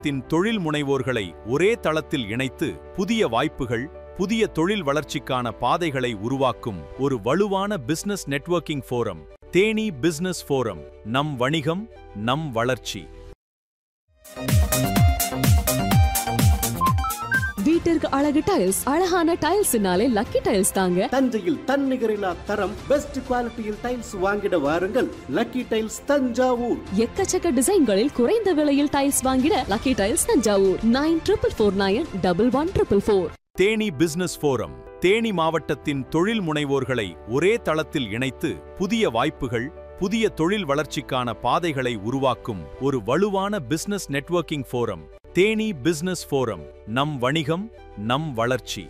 தின் தொழில் முனைவோர்களை ஒரே தளத்தில் இணைத்து புதிய வாய்ப்புகள் புதிய தொழில் வளர்ச்சிக்கான பாதைகளை உருவாக்கும் ஒரு வலுவான business networking forum Theni business forum நம் வணிகம் நம் வளர்ச்சி வீட்டிற்கு அழகு டைல்ஸ் அழகான டைல்ஸ்னாலே லக்கி டைல்ஸ் தாங்க தஞ்சையில் தன்னிகரில்லா தரம் பெஸ்ட் குவாலிட்டியில் டைல்ஸ் வாங்கிட வாருங்கள் லக்கி டைல்ஸ் தஞ்சாவூர் எக்கச்சக்க டிசைன்களில் குறைந்த விலையில் டைல்ஸ் வாங்கிட lucky tiles Thanjavur nine triple four nine double one triple four Theni business forum Theni மாவட்டத்தின் தொழில் முனைவோர்களை ஒரே தளத்தில் இணைத்து புதிய வாய்ப்புகள் புதிய தொழில் வளர்ச்சிக்கான பாதைகளை உருவாக்கும் ஒரு வலுவான business networking forum Theni business forum நம் வணிகம் நம் வளர்ச்சி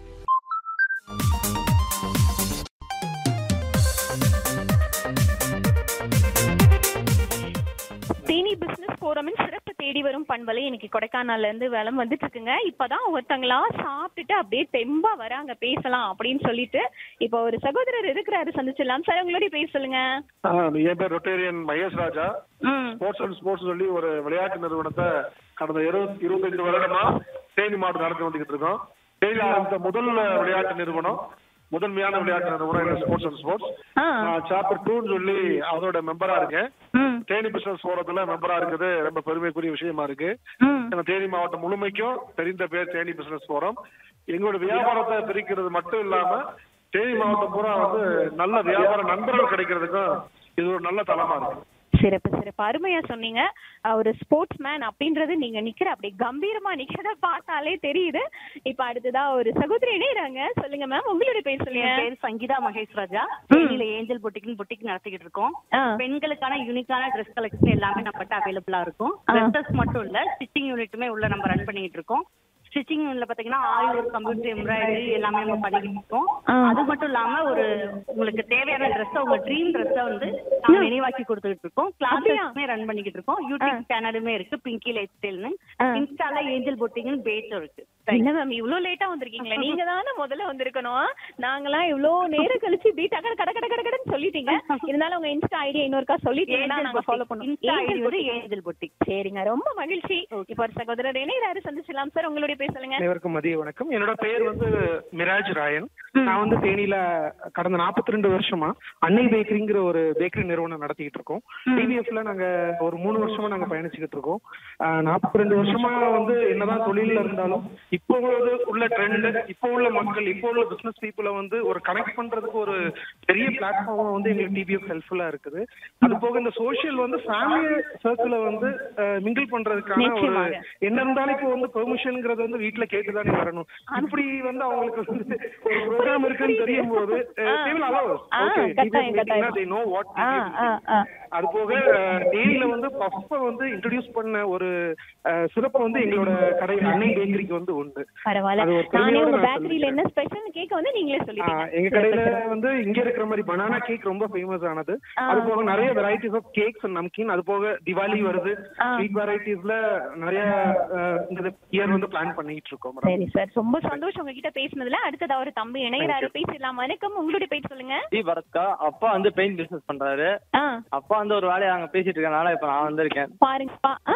தேனி பிசினஸ் ஃபோரமின் சிறப்பு தேடி வரும் பண்பலை இன்னைக்கு கொடைக்கானல்ல இருந்து வேலம் வந்துட்டு இருக்குங்க இப்பதான் ஒருத்தங்களா சாப்பிட்டுட்டு அப்படியே தெம்பா வராங்க பேசலாம் அப்படின்னு சொல்லிட்டு இப்போ ஒரு சகோதரர் இருக்கிறாரு சந்திச்சிடலாம் சார் உங்களுடைய பேர் சொல்லுங்க ஆ, என் பேர் ரொட்டேரியன் மகேஷ் ராஜா ம் ஸ்போர்ட்ஸ் அண்ட் ஸ்போர்ட்ஸ் சொல்லி ஒரு விளையாட்டு நிறுவனத்தை கடந்த இருபது இருபத்தைந்து வருடமா தேனி மாவட்டம் நடத்தி வந்துகிட்டு இருக்கோம் தேனி ஆரம்பித்த முதல் விளையாட்டு நிறுவனம் முதன்மையான விளையாட்டு நிறுவனம் இந்த ஸ்போர்ட்ஸ் அண்ட் ஸ்போர்ட்ஸ் ஆ நான் சாப்டர் டூன்னு சொல்லி அதோட மெம்பரா இருக்கேன் ம் தேனி பிசினஸ் ஃபோரத்துல மெம்பரா இருக்குது ரொம்ப பெருமைக்குரிய விஷயமா இருக்கு ம் ஏன்னா தேனி மாவட்டம் முழுமைக்கும் தெரிந்த பேர் தேனி பிசினஸ் ஃபோரம் எங்களோட வியாபாரத்தை பிரிக்கிறது மட்டும் இல்லாம தேனி மாவட்டம் பூரா வந்து நல்ல வியாபார நண்பர்கள் கிடைக்கிறதுக்கும் இது ஒரு நல்ல தளமா இருக்கு சிறப்பு சிறப்பு அருமையா சொன்னீங்க அஹ் ஒரு ஸ்போர்ட்ஸ் மேன் அப்படின்றது நீங்க நிக்கிற அப்படி கம்பீரமா நிக்கிறத பார்த்தாலே தெரியுது இப்ப அடுத்ததா ஒரு சகோதரி இணையறாங்க சொல்லுங்க மேம் உங்களுடைய பேர் சொல்லுங்க என் பேர் சங்கீதா மகேஷ் ராஜா டெல்லியில ஏஞ்சல் பொட்டிக்னு பொட்டிக் நடத்திக்கிட்டு இருக்கோம் ஆ. பெண்களுக்கான யூனிக்கான ட்ரெஸ் கலெக்ஷன் எல்லாமே நம்மகிட்ட அவைலபிளா இருக்கும் ஆ. ட்ரெஸ்ஸஸ் மட்டும் இல்ல ஸ்டிச்சிங் யூனிட்டுமே உள்ள நம்ம ரன் பண்ணிட்டு இருக்கோம் ஸ்டிச்சிங் யூனிட்ல பாத்தீங்கன்னா ஆரி ஒர்க் கம்ப்யூட்டர் எம்ப்ராய்டரி எல்லாமே நம்ம பண்ணிக்கிட்டு இருக்கோம் ஆ. அது மட்டும் இல்லாம ஒரு உங்களுக்கு தேவையான ட்ரெஸ் உங்க ட்ரீம் ட்ரெஸ்ஸ வந்து நாங்க நினைவாக்கி கொடுத்துட்டு இருக்கோம் கிளாஸஸ்மே ரன் பண்ணிக்கிட்டு இருக்கோம் யூடியூப் சேனலுமே இருக்கு பிங்கி லைஃப் ஸ்டைல்னு ஆ. இன்ஸ்டால ஏஞ்சல் பொட்டிக்னு பேஜும் இருக்கு என்ன மேம் இவ்ளோ லேட்டா வந்திருக்கீங்களே நீங்க தானே முதல்ல வந்திருக்கணும் நாங்களாம் இவ்ளோ நேரம் கழிச்சு இப்படி டக கட கட கட கடன்னு சொல்லிட்டீங்க இருந்தாலும் உங்க இன்ஸ்டா ஐடி இன்னொருக்கா சொல்லிட்டீங்கன்னா நாங்க ஃபாலோ பண்ணுவோம் இன்ஸ்டா ஐடி ஏஞ்சல் வந்து ஏஞ்சல் பொட்டிக் சரிங்க ரொம்ப மகிழ்ச்சி இப்போ ஒரு சகோதரர் இணையராரு சந்திச்சிடலாம் சார் உங்களுடைய பேர் சொல்லுங்க அனைவருக்கும் மதிய வணக்கம் என்னோட பெயர் வந்து மிராஜ் ராயன் நான் வந்து தேனியில கடந்த 42 ரெண்டு வருஷமா அன்னை பேக்கரிங்கிற ஒரு பேக்கரி நிறுவனம் நடத்திக்கிட்டு இருக்கோம் டிவிஎஃப்ல நாங்க ஒரு மூணு வருஷமா நாங்க பயணிச்சுக்கிட்டு இருக்கோம் நாற்பத்தி ரெண்டு வருஷமா வந்து என்னதான் தொழில்ல இருந்தாலும் இப்போ உள்ள- உள்ள ட்ரெண்ட் இப்போ உள்ள மக்கள் இப்போ உள்ள பிசினஸ் பீப்புளை வந்து ஒரு கனெக்ட் பண்றதுக்கு ஒரு பெரிய பிளாட்ஃபார்மா வந்து எங்களுக்கு டிபிஎஃப் ஹெல்ப்ஃபுல்லா இருக்குது அது போக இந்த சோஷியல் வந்து ஃபேமிலி சர்க்கிளை வந்து மிங்கிள் பண்றதுக்கான ஒரு நிச்சயமாக. என்ன இருந்தாலும் இப்போ வந்து பெர்மிஷன்ங்கிறது வந்து வீட்ல கேட்டுதானே வரணும் இப்படி வந்து அவங்களுக்கு வந்து ஒரு ப்ரோக்ராம் இருக்குன்னு தெரியும் போது ஆ. ஆ, கட்டாயம், கட்டாயம். ஆ, ஆ, ஆ. அது போக டெய்லியில வந்து பஃப வந்து இன்ட்ரடியூஸ் பண்ண ஒரு அஹ், சிறப்பு வந்து எங்களோட கடையில் அன்னை பேக்கரிக்கு வந்து உண்டு பரவாயில்ல அது ஒரு நானே பெருமையோட உங்க நான் பேக்கரியில என்ன ஸ்பெஷல் கேக்க வந்து நீங்களே ஆ, சொல்லிட்டீங்க எங்க கடையில வந்து இங்க இருக்கிற மாதிரி பனானா கேக் ரொம்ப ஃபேமஸ் ஆனது ஆ. அது போக நிறைய varieties of cakes and namkeen அது போக திவாலி வருது ஆ. ஸ்வீட் வெரைட்டிஸ்ல நிறைய அஹ், இந்த இயர் வந்து பிளான் பண்ணிட்டு இருக்கோம் madam. சரி சார் ரொம்ப சந்தோஷம் உங்ககிட்ட பேசினதுல அடுத்ததா ஒரு தம்பி இணையராரு பேசிடலாம் வணக்கம் உங்களுடைய பேர் சொல்லுங்க டி பரத்கா அப்பா வந்து பெயிண்ட் பிசினஸ் பண்றாரு ஆ அப்பா வந்து ஒரு வேலையை அங்க பேசிட்டு இருக்கனால இப்ப நான் வந்திருக்கேன் பாருங்கப்பா ஆ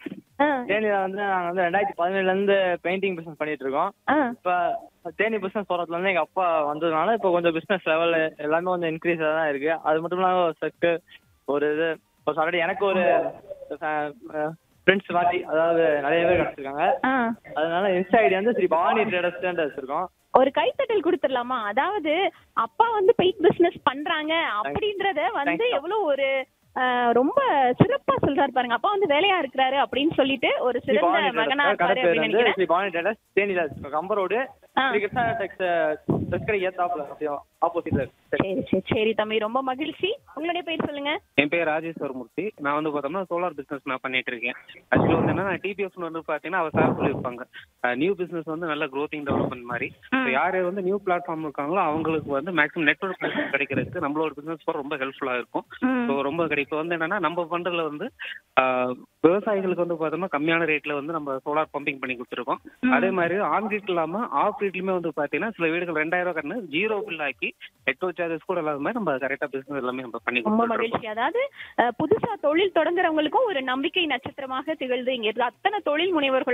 ஆ தேனியில வந்து நாங்க வந்து ரெண்டாயிரத்தி பதினேழுல இருந்து பெயிண்டிங் பிசினஸ் பண்ணிட்டு இருக்கோம் ஆ இப்ப தேனி பிசினஸ் போறதுல இருந்து எங்க அப்பா வந்ததுனால இப்ப கொஞ்சம் பிசினஸ் லெவல் எல்லாமே கொஞ்சம் இன்க்ரீஸ் தான் இருக்கு அது மட்டும் இல்லாம ஒரு செக்கு ஒரு இது ஒரு ஆல்ரெடி எனக்கு ஒரு ஃப்ரெண்ட்ஸ் மாதிரி அதாவது நிறைய பேர் கிடைச்சிருக்காங்க ஆ அதனால இன்ஸ்டா ஐடி வந்து ஸ்ரீ பவானி ட்ரேடர்ஸ் வச்சிருக்கோம் ஒரு கைத்தட்டல் கொடுத்துடலாமா அதாவது அப்பா வந்து பெயிண்ட் பிசினஸ் பண்றாங்க அப்படின்றத வந்து Thanks. எவ்வளவு ஒரு ஆஹ், ரொம்ப சிறப்பா சொல்றாரு பாருங்க அப்பா வந்து வேலையா இருக்கிறாரு அப்படின்னு சொல்லிட்டு ஒரு ஸ்ரீ சிறந்த பவானி மகனா ட்ரேடர்ஸ் கடை இருப்பாரு பேர் அப்படின்னு வந்து நினைக்கிறேன் ஸ்ரீ பவானி ட்ரேடர்ஸ் தேனியில கம்பர் ரோடு ஆ. ஸ்ரீ கிருஷ்ணா டெக்ஸ் ட்ரெஸ் கடை ஏத்தாப்புல ஆப்போசிட்ல இருக்கு சரி சரி சரி தம்பி ரொம்ப மகிழ்ச்சி உங்களுடைய பேர் சொல்லுங்க என் பேர் ராஜேஸ்வர் மூர்த்தி நான் வந்து பார்த்தோம்னா சோலார் பிசினஸ் நான் பண்ணிட்டு இருக்கேன் ஆக்சுவலி வந்து என்ன டிபிஎஃப் வந்து பார்த்தீங்கன்னா அவர் சார் சொல்லியிருப்பாங்க நியூ பிசினஸ் வந்து நல்ல க்ரோத்திங் டெவலப்மெண்ட் மாதிரி So, யார் யார் வந்து நியூ பிளாட்ஃபார்ம் இருக்காங்களோ அவங்களுக்கு வந்து மேக்ஸிமம் நெட்ஒர்க் கிடைக்கிறதுக்கு நம்மளோட பிசினஸ் போற ரொம்ப ஹெல்ப்ஃபுல்லா இருக்கும் ம். ஸோ ரொம்ப கிடைக்கும் இப்போ வந்து என்னன்னா நம்ம பண்றதுல வந்து ஆஹ், விவசாயிகளுக்கு வந்து பார்த்தோம்னா கம்மியான ரேட்ல வந்து நம்ம சோலார் பம்பிங் பண்ணி கொடுத்துருக்கோம் அதே மாதிரி ஆன் கிரிட் இல்லாம ஆஃப் கிரிட்லயுமே வந்து பார்த்தீங்கன்னா சில வீடுகள் ரெண்டாயிரம் ரூபாய் கண்ணு ஜீரோ பில் ஆக்கி நெட்ஒர்க் சார்ஜஸ் கூட இல்லாத மாதிரி நம்ம கரெக்டா பிசினஸ் எல்லாமே நம்ம பண்ணி ரொம்ப கொடுத்துட்டு இருக்கோம். மகிழ்ச்சி அதாவது அஹ், புதுசா தொழில் தொடங்குறவங்களுக்கும் ஒரு நம்பிக்கை நட்சத்திரமாக திகழ்து இங்க இருக்க அத்தனை தொழில் முனைவர்கள்